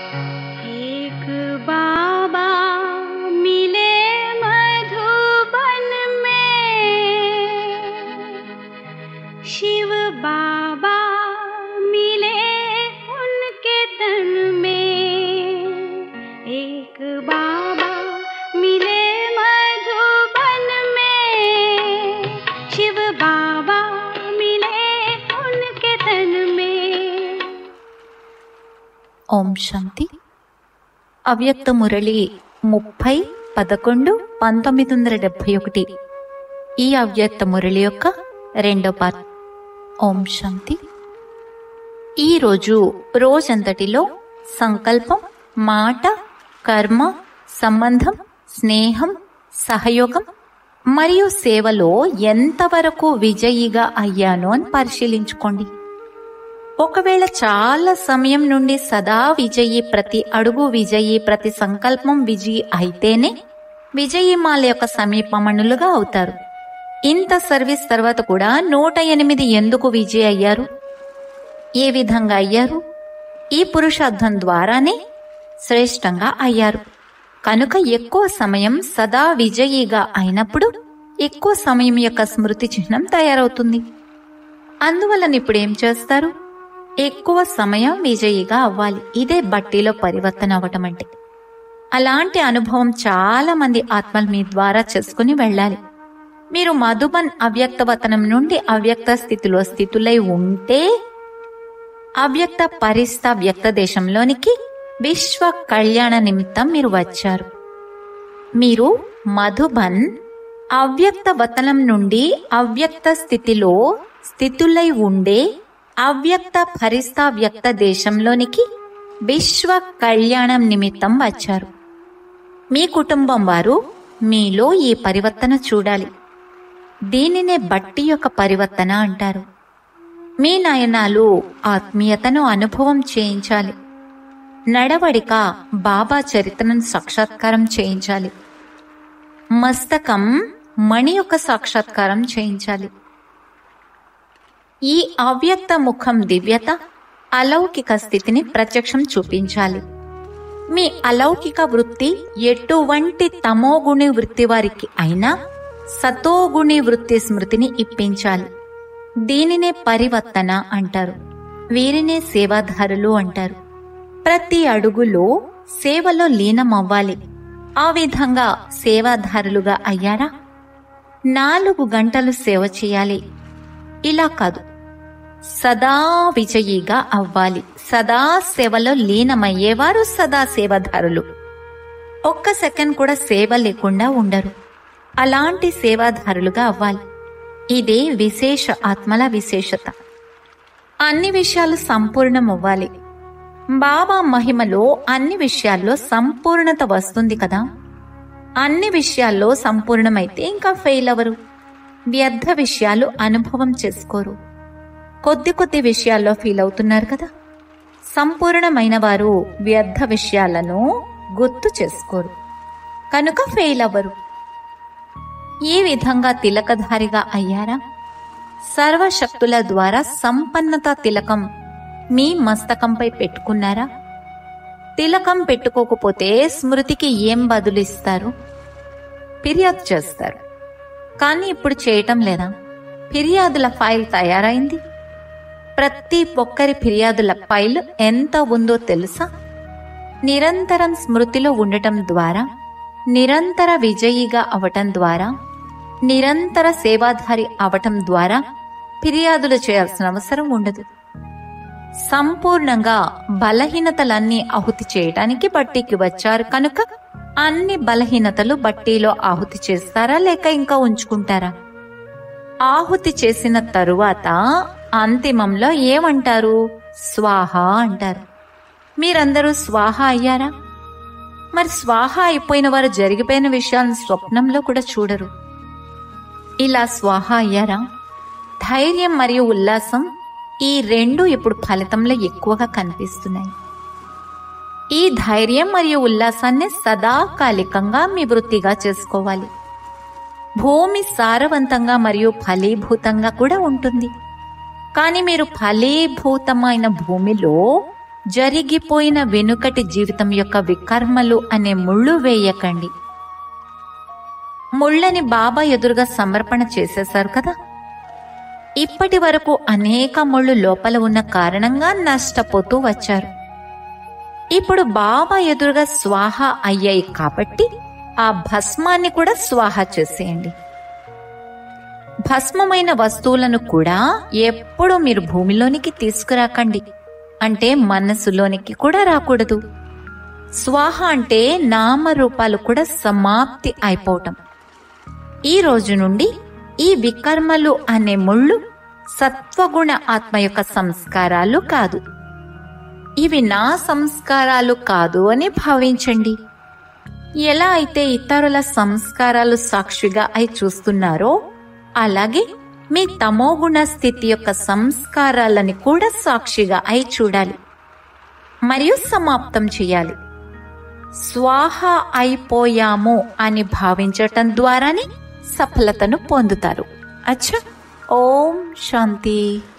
एक बाबा मिले मधुबन में शिव बाबा मिले उनके तन में एक बाबा मिले मधुबन में शिव बाबा मिले उनके तन में ఓం శాంతి అవ్యక్త మురళి ముప్పై పదకొండు పంతొమ్మిది వందల డెబ్బై ఒకటి ఈ అవ్యక్త మురళి యొక్క రెండో పార్ట్ ఓం శాంతి ఈరోజు రోజంతటిలో సంకల్పం మాట కర్మ సంబంధం స్నేహం సహయోగం మరియు సేవలో ఎంతవరకు విజయిగా అయ్యానో అని పరిశీలించుకోండి ఒకవేళ చాలా సమయం నుండి సదా విజయి ప్రతి అడుగు విజయి ప్రతి సంకల్పం విజయి అయితేనే విజయమాల యొక్క సమీపమణులుగా అవుతారు ఇంత సర్వీస్ తర్వాత కూడా నూట ఎనిమిది ఎందుకు విజయ్ అయ్యారు ఏ విధంగా అయ్యారు ఈ పురుషార్థం ద్వారానే శ్రేష్టంగా అయ్యారు కనుక ఎక్కువ సమయం సదా విజయిగా అయినప్పుడు ఎక్కువ సమయం యొక్క స్మృతి చిహ్నం తయారవుతుంది అందువలన ఇప్పుడు ఏం చేస్తారు ఎక్కువ సమయం విజయిగా అవ్వాలి ఇదే బట్టీలో పరివర్తన అవ్వటం అంటే అలాంటి అనుభవం చాలా మంది ఆత్మలు మీ ద్వారా చేసుకుని వెళ్ళాలి మీరు మధుబన్ అవ్యక్తవతనం నుండి అవ్యక్త స్థితిలో స్థితులై ఉంటే అవ్యక్త పరిస్థ వ్యక్త దేశంలోనికి విశ్వ కళ్యాణ నిమిత్తం మీరు వచ్చారు మీరు మధుబన్ అవ్యక్త వతనం నుండి అవ్యక్త స్థితిలో స్థితులై ఉండే అవ్యక్త పరిస్థ వ్యక్త దేశంలోనికి విశ్వ కళ్యాణం నిమిత్తం వచ్చారు మీ కుటుంబం వారు మీలో ఈ పరివర్తన చూడాలి దీనినే బట్టి యొక్క పరివర్తన అంటారు మీ నయనాలు ఆత్మీయతను అనుభవం చేయించాలి నడవడిక బాబా చరిత్రను సాక్షాత్కారం చేయించాలి మస్తకం మణి యొక్క సాక్షాత్కారం చేయించాలి ఈ అవ్యక్త ముఖం దివ్యత అలౌకిక స్థితిని ప్రత్యక్షం చూపించాలి మీ అలౌకిక వృత్తి ఎటువంటి తమోగుణి వృత్తి వారికి అయినా సతోగుణి వృత్తి స్మృతిని ఇప్పించాలి దీనినే పరివర్తన అంటారు వీరినే సేవాదారులు అంటారు ప్రతి అడుగులో సేవలో లీనమవ్వాలి ఆ విధంగా సేవాదారులుగా అయ్యారా నాలుగు గంటలు సేవ చేయాలి ఇలా కాదు సదా విజయిగా అవ్వాలి సదా సేవలో లీనమయ్యేవారు సదా సేవాదారులు ఒక్క సెకండ్ కూడా సేవ లేకుండా ఉండరు అలాంటి సేవాదారులుగా అవ్వాలి ఇదే విశేష ఆత్మల విశేషత అన్ని విషయాలు సంపూర్ణం అవ్వాలి బాబా మహిమలో అన్ని విషయాల్లో సంపూర్ణత వస్తుంది కదా అన్ని విషయాల్లో సంపూర్ణమైతే ఇంకా ఫెయిల్ అవరు వ్యర్థ విషయాలు అనుభవం చేసుకోరు కొద్ది కొద్ది విషయాల్లో ఫీల్ అవుతున్నారు కదా సంపూర్ణమైన వారు వ్యర్థ విషయాలను గుర్తు చేసుకోరు కనుక ఫెయిల్ అవ్వరు ఈ విధంగా తిలకధారిగా అయ్యారా సర్వశక్తుల ద్వారా సంపన్నత తిలకం మీ మస్తకంపై పెట్టుకున్నారా తిలకం పెట్టుకోకపోతే స్మృతికి ఏం బదులిస్తారు ఫిర్యాదు చేస్తారు కానీ ఇప్పుడు చేయటం లేదా ఫిర్యాదుల ఫైల్ తయారైంది ప్రతి ఒక్కరి ఫిర్యాదుల ఫైల్ ఎంత ఉందో తెలుసా నిరంతరం స్మృతిలో ఉండటం ద్వారా నిరంతర విజయిగా అవటం ద్వారా నిరంతర సేవాధారి అవటం ద్వారా ఫిర్యాదులు చేయాల్సిన అవసరం ఉండదు సంపూర్ణంగా బలహీనతలన్నీ ఆహుతి చేయడానికి బట్టీకి వచ్చారు కనుక అన్ని బలహీనతలు బట్టీలో ఆహుతి చేస్తారా లేక ఇంకా ఉంచుకుంటారా ఆహుతి చేసిన తరువాత అంతిమంలో ఏమంటారు స్వాహ అంటారు మీరందరూ స్వాహ అయ్యారా మరి స్వాహ అయిపోయిన వారు జరిగిపోయిన విషయాలను స్వప్నంలో కూడా చూడరు ఇలా స్వాహ అయ్యారా ధైర్యం మరియు ఉల్లాసం ఈ రెండు ఇప్పుడు ఫలితంలో ఎక్కువగా కనిపిస్తున్నాయి ఈ ధైర్యం మరియు ఉల్లాసాన్ని సదాకాలికంగా మీ వృత్తిగా చేసుకోవాలి భూమి సారవంతంగా మరియు ఫలీభూతంగా కూడా ఉంటుంది కానీ మీరు ఫలీభూతమైన భూమిలో జరిగిపోయిన వెనుకటి జీవితం యొక్క వికర్మలు అనే ముళ్ళు వేయకండి ముళ్ళని బాబా ఎదురుగా సమర్పణ చేసేశారు కదా ఇప్పటి వరకు అనేక ముళ్ళు లోపల ఉన్న కారణంగా నష్టపోతూ వచ్చారు ఇప్పుడు బాబా ఎదురుగా స్వాహ అయ్యాయి కాబట్టి ఆ భస్మాన్ని కూడా స్వాహ చేసేయండి భస్మమైన వస్తువులను కూడా ఎప్పుడూ మీరు భూమిలోనికి తీసుకురాకండి అంటే మనసులోనికి కూడా రాకూడదు స్వాహ అంటే నామరూపాలు కూడా సమాప్తి అయిపోవటం ఈ రోజు నుండి ఈ వికర్మలు అనే ముళ్ళు సత్వగుణ ఆత్మ యొక్క సంస్కారాలు కాదు ఇవి నా సంస్కారాలు కాదు అని భావించండి ఎలా అయితే ఇతరుల సంస్కారాలు సాక్షిగా అయి చూస్తున్నారో అలాగే మీ తమోగుణ స్థితి యొక్క సంస్కారాలని కూడా సాక్షిగా అయి చూడాలి మరియు సమాప్తం చేయాలి స్వాహ అయిపోయాము అని భావించటం ద్వారానే సఫలతను పొందుతారు అచ్చా ఓం శాంతి